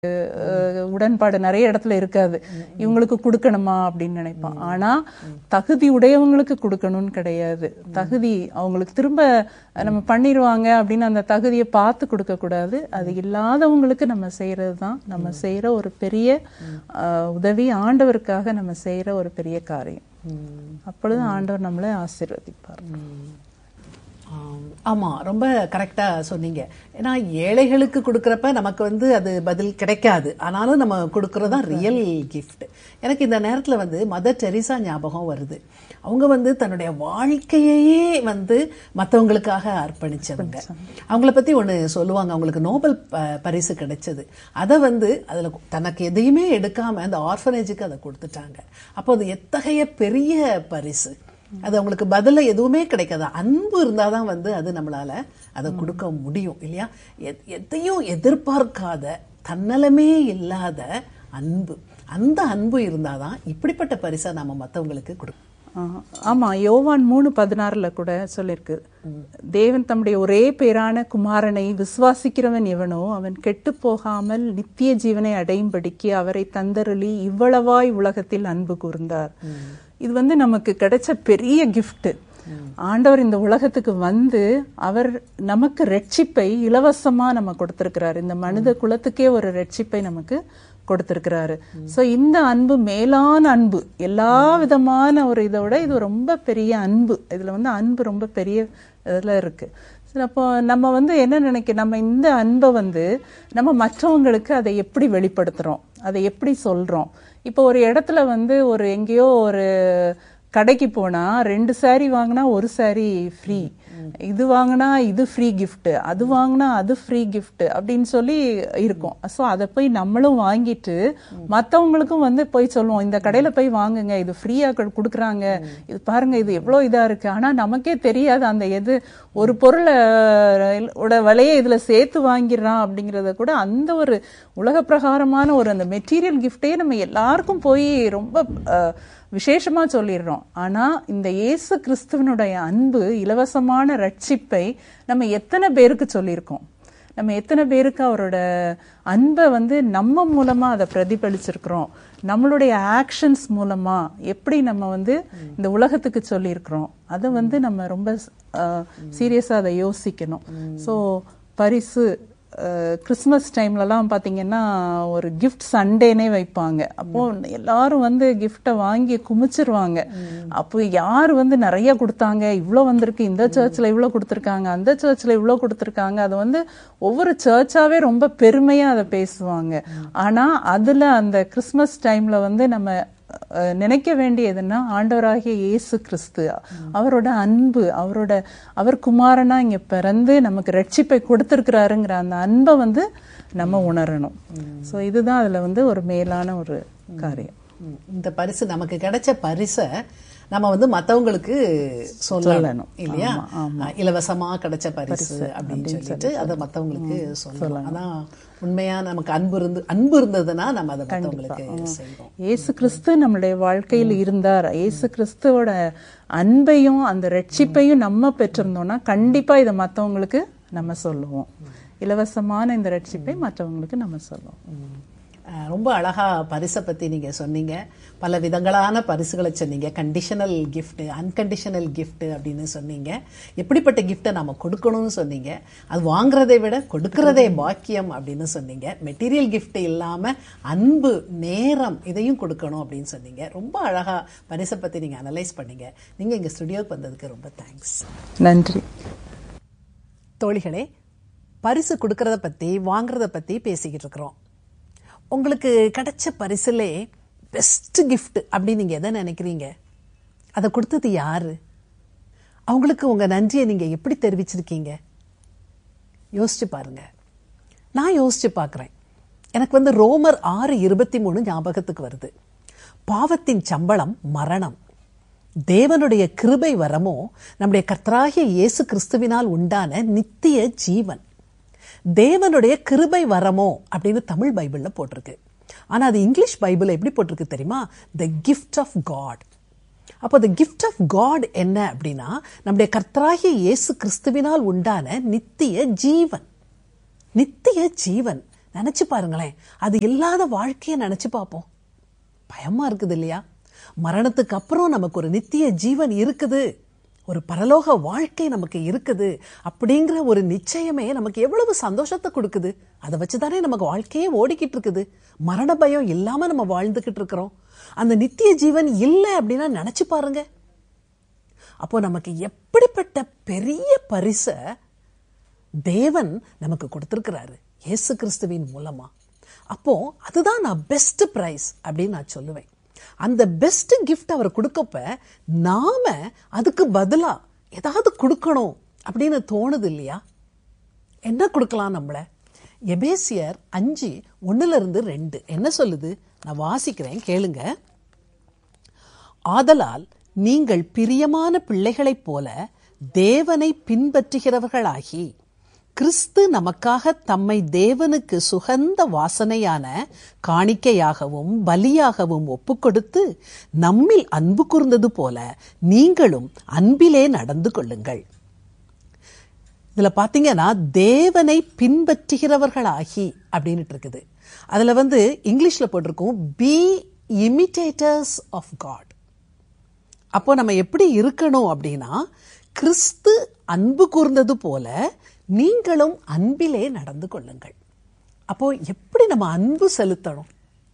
அஹ், உடன்பாடு நிறைய இடத்துல இருக்காது இவங்களுக்கு கொடுக்கணுமா அப்படின்னு நினைப்பான் ஆனா தகுதி உடையவங்களுக்கு கொடுக்கணும்னு கிடையாது தகுதி அவங்களுக்கு திரும்ப நம்ம பண்ணிடுவாங்க அப்படின்னு அந்த தகுதியை பார்த்து கொடுக்க கூடாது அது இல்லாதவங்களுக்கு நம்ம செய்யறது தான் நம்ம செய்யற ஒரு பெரிய அஹ், உதவி ஆண்டவருக்காக நம்ம செய்யற ஒரு பெரிய காரியம் அப்பொழுது ஆண்டவர் நம்மளை ஆசீர்வதிப்பார் ஆம், ஆமா ரொம்ப கரெக்டா சொன்னீங்க ஏன்னா ஏழைகளுக்கு கொடுக்கறப்ப நமக்கு வந்து அது பதில் கிடைக்காது ஆனாலும் நம்ம கொடுக்கறது தான் ரியல் கிஃப்ட் எனக்கு இந்த நேரத்துல வந்து மதர் டெரிசா ஞாபகம் வருது அவங்க வந்து தன்னுடைய வாழ்க்கையையே வந்து மத்தவங்களுக்காக அர்ப்பணிச்சவங்க அவங்கள பத்தி ஒண்ணு சொல்லுவாங்க அவங்களுக்கு நோபல் ப- பரிசு கிடைச்சது அதை வந்து அதுல தனக்கு எதையுமே எடுக்காம அந்த ஆர்ஃபனேஜுக்கு அதை கொடுத்துட்டாங்க அப்போ அது எத்தகைய பெரிய பரிசு அது அவங்களுக்கு பதில எதுவுமே கிடைக்காது அன்பு இருந்தாதான் வந்து அது நம்மளால அதை கொடுக்க முடியும் இல்லையா எத்- எதையும் எதிர்பார்க்காத தன்னலமே இல்லாத அன்பு அந்த அன்பு இருந்தாதான் இப்படிப்பட்ட பரிசை நம்ம மத்தவங்களுக்கு கொடுக்கணும் ஆஹ் ஆமா யோவான் மூணு பதினாறுல கூட சொல்லிருக்கு தேவன் தம்முடைய ஒரே பேரான குமாரனை விசுவாசிக்கிறவன் எவனோ அவன் கெட்டு போகாமல் நித்திய ஜீவனை அடையும்படிக்கு அவரை தந்தருளி இவ்வளவாய் உலகத்தில் அன்பு கூர்ந்தார் இது வந்து நமக்கு கிடைச்ச பெரிய gift ஆண்டவர் இந்த உலகத்துக்கு வந்து அவர் நமக்கு ரட்சிப்பை இலவசமா நம்ம கொடுத்திருக்கிறார் இந்த மனித குலத்துக்கே ஒரு ரட்சிப்பை நமக்கு கொடுத்திருக்கிறாரு சோ இந்த அன்பு மேலான அன்பு எல்லா விதமான ஒரு இதை விட இது ரொம்ப பெரிய அன்பு இதுல வந்து அன்பு ரொம்ப பெரிய இதுல இருக்கு சரி, அப்போ நம்ம வந்து என்ன நினைக்க நம்ம இந்த அன்பை வந்து நம்ம மற்றவங்களுக்கு அதை எப்படி வெளிப்படுத்துறோம் அதை எப்படி சொல்றோம் இப்போ ஒரு இடத்துல வந்து ஒரு எங்கேயோ ஒரு கடைக்கு போனா ரெண்டு saree வாங்கினா ஒரு saree ஃப்ரீ இது வாங்கினா இது ஃப்ரீ gift அது வாங்கினா அது ஃப்ரீ gift அப்படின்னு சொல்லி இருக்கும் ஸோ அதை போய் நம்மளும் வாங்கிட்டு மற்றவங்களுக்கும் வந்து போய் சொல்லுவோம் இந்த கடையில போய் வாங்குங்க இது ஃப்ரீயா கொடுக்குறாங்க இது பாருங்க இது எவ்வளோ இதா இருக்கு ஆனா நமக்கே தெரியாது அந்த எது ஒரு பொருளை அஹ், ஓட விலையை இதுல சேர்த்து வாங்கிடுறான் அப்படிங்கறத கூட அந்த ஒரு உலக பிரகாரமான ஒரு அந்த மெட்டீரியல் கிஃப்டே நம்ம எல்லாருக்கும் போய் ரொம்ப அஹ், விசேஷமா சொல்லிடுறோம் ஆனா இந்த இயேசு கிறிஸ்துவனுடைய அன்பு இலவசமான ரட்சிப்பை நம்ம எத்தனை பேருக்கு சொல்லியிருக்கோம் நம்ம எத்தனை பேருக்கு அவரோட அன்பை வந்து நம்ம மூலமா அதை பிரதிபலிச்சிருக்கிறோம் நம்மளுடைய ஆக்ஷன்ஸ் மூலமா எப்படி நம்ம வந்து இந்த உலகத்துக்கு சொல்லியிருக்கிறோம் அதை வந்து நம்ம ரொம்ப சீரியஸா அதை யோசிக்கணும் ஸோ பரிசு அஹ், கிறிஸ்மஸ் டைம்லலாம் பார்த்தீங்கன்னா ஒரு கிஃப்ட் சண்டேனே வைப்பாங்க அப்போ எல்லாரும் வந்து கிஃப்டை வாங்கி குமிச்சிருவாங்க அப்போ யார் வந்து நிறைய கொடுத்தாங்க இவ்வளோ வந்திருக்கு இந்த சர்ச்சில் இவ்வளோ கொடுத்துருக்காங்க அந்த சர்ச்சில் இவ்வளோ கொடுத்துருக்காங்க அது வந்து ஒவ்வொரு சர்ச்சாவே ரொம்ப பெருமையா அதை பேசுவாங்க ஆனா அதுல அந்த கிறிஸ்மஸ் டைம்ல வந்து நம்ம அஹ், நினைக்க வேண்டியதுன்னா ஆண்டவராகிய இயேசு கிறிஸ்து அவரோட அன்பு அவரோட அவர் குமாரனா இங்க பிறந்து நமக்கு ரட்சிப்பை கொடுத்திருக்கிறாருங்கிற அந்த அன்பை வந்து நம்ம உணரணும் சோ இதுதான் அதுல வந்து ஒரு மேலான ஒரு காரியம் ம், இந்த பரிசு நமக்கு கிடைச்ச பரிசை நம்ம வந்து மத்தவங்களுக்கு சொல்லணும் சொல்லணும். இல்லையா ஆமா, இலவசமா கிடைச்ச பரிசு அப்படின்னு சொல்லிட்டு அதை மத்தவங்களுக்கு சொல்லணும் அதான் உண்மையா நமக்கு அன்பு இருந்து அன்பு இருந்ததுன்னா நம்ம அதை மத்தவங்களுக்கு செய்வோம் இயேசு கிறிஸ்து நம்மளுடைய வாழ்க்கையில் இருந்தார் இயேசு கிறிஸ்துவோட அன்பையும் அந்த ரட்சிப்பையும் நம்ம பெற்றிருந்தோம்னா கண்டிப்பா இதை மத்தவங்களுக்கு நம்ம சொல்லுவோம் இலவசமான இந்த ரட்சிப்பை மற்றவங்களுக்கு நம்ம சொல்லுவோம் அஹ், ரொம்ப அழகா பரிசை பத்தி நீங்க சொன்னீங்க பல விதங்களான பரிசுகளை சொன்னீங்க கண்டிஷனல் gift அன்கண்டிஷனல் gift அப்படின்னு சொன்னீங்க எப்படிப்பட்ட கிஃப்டை நம்ம கொடுக்கணும்னு சொன்னீங்க அது வாங்குறதை விட கொடுக்கறதே பாக்கியம் அப்படின்னு சொன்னீங்க மெட்டீரியல் gift இல்லாம அன்பு நேரம் இதையும் கொடுக்கணும் அப்படின்னு சொன்னீங்க ரொம்ப அழகா பரிசை பத்தி நீங்க அனலைஸ் பண்ணீங்க நீங்க எங்க ஸ்டுடியோக்கு வந்ததுக்கு ரொம்ப தேங்க்ஸ் நன்றி தோழிகளே பரிசு கொடுக்கறத பத்தி வாங்குறத பத்தி பேசிக்கிட்டு இருக்கிறோம் உங்களுக்கு கிடைச்ச பரிசுலே பெஸ்ட் gift அப்படின்னு நீங்க எதை நினைக்கிறீங்க அதை கொடுத்தது யாரு அவங்களுக்கு உங்க நன்றியை நீங்க எப்படி தெரிவிச்சிருக்கீங்க யோசிச்சு பாருங்க நான் யோசிச்சு பார்க்கிறேன் எனக்கு வந்து ரோமர் ஆறு இருபத்தி மூணு ஞாபகத்துக்கு வருது பாவத்தின் சம்பளம் மரணம் தேவனுடைய கிருபை வரமோ நம்முடைய கர்த்தராகிய இயேசு கிறிஸ்துவினால் உண்டான நித்திய ஜீவன் தேவனுடைய கிருபை வரமோ அப்படின்னு தமிழ் பைபிள்ல போட்டிருக்கு ஆனா அது இங்கிலீஷ் பைபிள் எப்படி போட்டிருக்கு தெரியுமா த கிஃப்ட் ஆஃப் காட் அப்போ த கிஃப்ட் ஆஃப் காட் என்ன அப்படின்னா நம்முடைய கர்த்தராகிய இயேசு கிறிஸ்துவினால் உண்டான நித்திய ஜீவன் நித்திய ஜீவன் நினைச்சு பாருங்களேன் அது இல்லாத வாழ்க்கையை நினைச்சு பார்ப்போம் பயமா இருக்குது இல்லையா மரணத்துக்கு அப்புறம் நமக்கு ஒரு நித்திய ஜீவன் இருக்குது ஒரு பரலோக வாழ்க்கை நமக்கு இருக்குது அப்படிங்கிற ஒரு நிச்சயமே நமக்கு எவ்வளவு சந்தோஷத்தை கொடுக்குது அதை வச்சுதானே நமக்கு வாழ்க்கையே ஓடிக்கிட்டு இருக்குது மரண பயம் இல்லாம நம்ம வாழ்ந்துகிட்டு இருக்கிறோம் அந்த நித்திய ஜீவன் இல்லை அப்படின்னா நினைச்சு பாருங்க அப்போ நமக்கு எப்படிப்பட்ட பெரிய பரிசை தேவன் நமக்கு கொடுத்திருக்கிறாரு இயேசு கிறிஸ்துவின் மூலமா அப்போ அதுதான் நான் பெஸ்ட் பிரைஸ் அப்படின்னு நான் சொல்லுவேன் அந்த பெஸ்ட் கிஃப்ட் அவர் கொடுக்கப்ப நாம அதுக்கு பதிலா ஏதாவது கொடுக்கணும் அப்படின்னு தோணுது இல்லையா என்ன கொடுக்கலாம் நம்மள எபேசியர் அஞ்சு ஒண்ணுல இருந்து ரெண்டு என்ன சொல்லுது நான் வாசிக்கிறேன் கேளுங்க ஆதலால் நீங்கள் பிரியமான பிள்ளைகளைப் போல தேவனை பின்பற்றுகிறவர்களாகி கிறிஸ்து நமக்காக தம்மை தேவனுக்கு சுகந்த வாசனையான காணிக்கையாகவும் பலியாகவும் ஒப்புக்கொடுத்து நம்மில் அன்பு கூர்ந்தது போல நீங்களும் அன்பிலே நடந்து கொள்ளுங்கள் இதுல பாத்தீங்கன்னா தேவனை பின்பற்றுகிறவர்களாகி அப்படின்னுட்டு இருக்குது அதுல வந்து இங்கிலீஷ்ல போட்டிருக்கும் பி இமிட்டேட்டர்ஸ் ஆஃப் காட் அப்போ நம்ம எப்படி இருக்கணும் அப்படின்னா கிறிஸ்து அன்பு கூர்ந்தது போல நீங்களும் அன்பிலே நடந்து கொள்ளுங்கள் அப்போ எப்படி நம்ம அன்பு செலுத்தணும்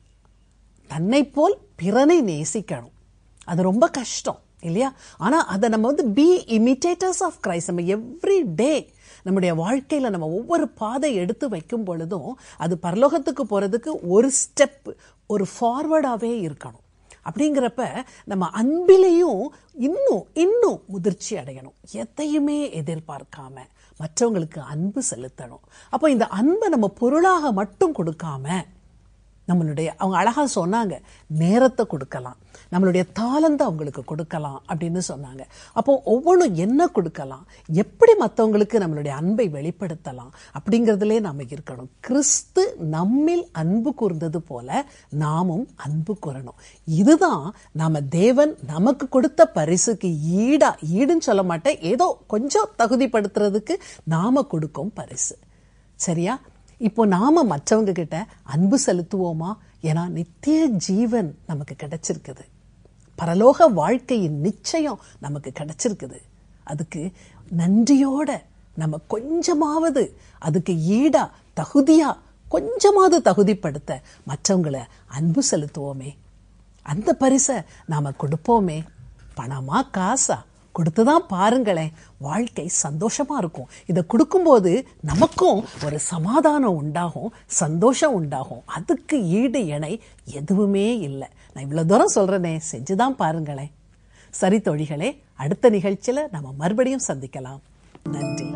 தன்னை போல் பிறனை நேசிக்கணும் அது ரொம்ப கஷ்டம் இல்லையா ஆனா அதை நம்ம வந்து பி இமிட்டேட்டர்ஸ் ஆஃப் கிரைஸ்ட் நம்ம எவ்ரி டே நம்முடைய வாழ்க்கையில நம்ம ஒவ்வொரு பாதை எடுத்து வைக்கும் பொழுதும் அது பரலோகத்துக்கு போறதுக்கு ஒரு ஸ்டெப் ஒரு ஃபார்வர்டாவே இருக்கணும் அப்படிங்கிறப்ப நம்ம அன்பிலையும் இன்னும் இன்னும் முதிர்ச்சி அடையணும் எதையுமே எதிர்பார்க்காம மற்றவங்களுக்கு அன்பு செலுத்தணும் அப்போ இந்த அன்பை நம்ம பொருளாக மட்டும் கொடுக்காம நம்மளுடைய அவங்க அழகா சொன்னாங்க நேரத்தை கொடுக்கலாம் நம்மளுடைய தாளந்தை அவங்களுக்கு கொடுக்கலாம் அப்படின்னு சொன்னாங்க அப்போ ஒவ்வொன்றும் என்ன கொடுக்கலாம் எப்படி மற்றவங்களுக்கு நம்மளுடைய அன்பை வெளிப்படுத்தலாம் அப்படிங்கிறதுலே நாம இருக்கணும் கிறிஸ்து நம்மில் அன்பு கூர்ந்தது போல நாமும் அன்பு கூறணும் இதுதான் நாம தேவன் நமக்கு கொடுத்த பரிசுக்கு ஈடா ஈடுன்னு சொல்ல மாட்டேன் ஏதோ கொஞ்சம் தகுதிப்படுத்துறதுக்கு நாம கொடுக்கும் பரிசு சரியா இப்போ நாம மற்றவங்க கிட்ட அன்பு செலுத்துவோமா ஏன்னா நித்திய ஜீவன் நமக்கு கிடைச்சிருக்குது பரலோக வாழ்க்கையின் நிச்சயம் நமக்கு கிடைச்சிருக்குது அதுக்கு நன்றியோட நம்ம கொஞ்சமாவது அதுக்கு ஈடா தகுதியா கொஞ்சமாவது தகுதிப்படுத்த மற்றவங்களை அன்பு செலுத்துவோமே அந்த பரிசை நாம கொடுப்போமே பணமா காசா கொடுத்துதான் பாருங்களேன் வாழ்க்கை சந்தோஷமா இருக்கும் இதை கொடுக்கும்போது நமக்கும் ஒரு சமாதானம் உண்டாகும் சந்தோஷம் உண்டாகும் அதுக்கு ஈடு இணை எதுவுமே இல்லை நான் இவ்வளவு தூரம் சொல்றேனே செஞ்சுதான் பாருங்களேன் சரி தோழிகளே அடுத்த நிகழ்ச்சியில நம்ம மறுபடியும் சந்திக்கலாம் நன்றி